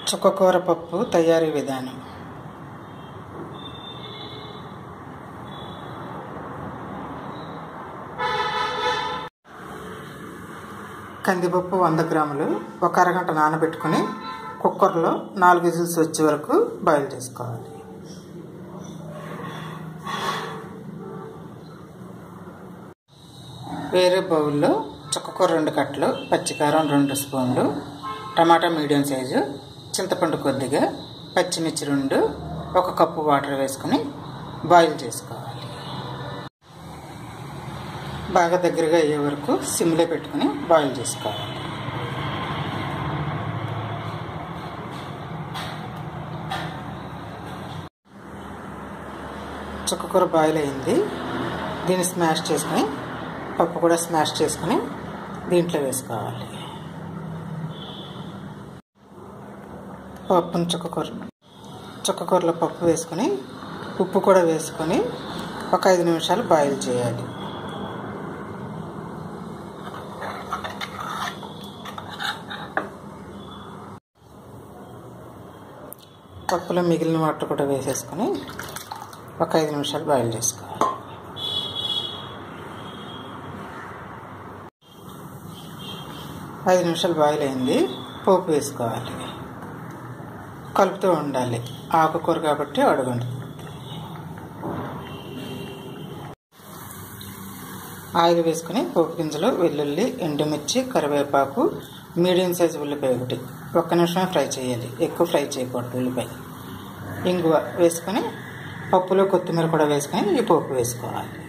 చుక్కకూర పప్పు తయారీ విధానం కందిపప్పు వంద గ్రాములు ఒక అరగంట నానబెట్టుకుని కుక్కర్లో నాలుగు విజిల్స్ వచ్చే వరకు బాయిల్ చేసుకోవాలి వేరే బౌల్లో చుక్కకూర రెండు కట్టలు పచ్చికారం రెండు స్పూన్లు టమాటా మీడియం సైజు చింతపండు కొద్దిగా పచ్చిమిర్చి రెండు ఒక కప్పు వాటర్ వేసుకుని బాయిల్ చేసుకోవాలి బాగా దగ్గరగా అయ్యే వరకు సిమ్లో పెట్టుకుని బాయిల్ చేసుకోవాలి చుక్కకూర బాయిల్ అయింది దీన్ని స్మాష్ చేసుకుని పప్పు కూడా స్మాష్ చేసుకుని దీంట్లో వేసుకోవాలి పప్పును చుక్కకూర చుక్కకూరలో పప్పు వేసుకొని ఉప్పు కూడా వేసుకొని ఒక ఐదు నిమిషాలు బాయిల్ చేయాలి పప్పులో మిగిలిన వాటర్ కూడా వేసేసుకొని ఒక ఐదు నిమిషాలు బాయిల్ చేసుకోవాలి ఐదు నిమిషాలు బాయిల్ అయింది పోపు వేసుకోవాలి కలుపుతూ ఉండాలి ఆకుకూర కాబట్టి అడగండి ఆయిల్ వేసుకుని పోపు గింజలు వెల్లుల్లి ఎండుమిర్చి కరివేపాకు మీడియం సైజు ఉల్లిపాయ ఒకటి ఒక్క నిమిషమే ఫ్రై చేయాలి ఎక్కువ ఫ్రై చేయకూడదు ఉల్లిపాయ ఇంగువ వేసుకొని పప్పులో కొత్తిమీర కూడా వేసుకొని ఈ పోపు వేసుకోవాలి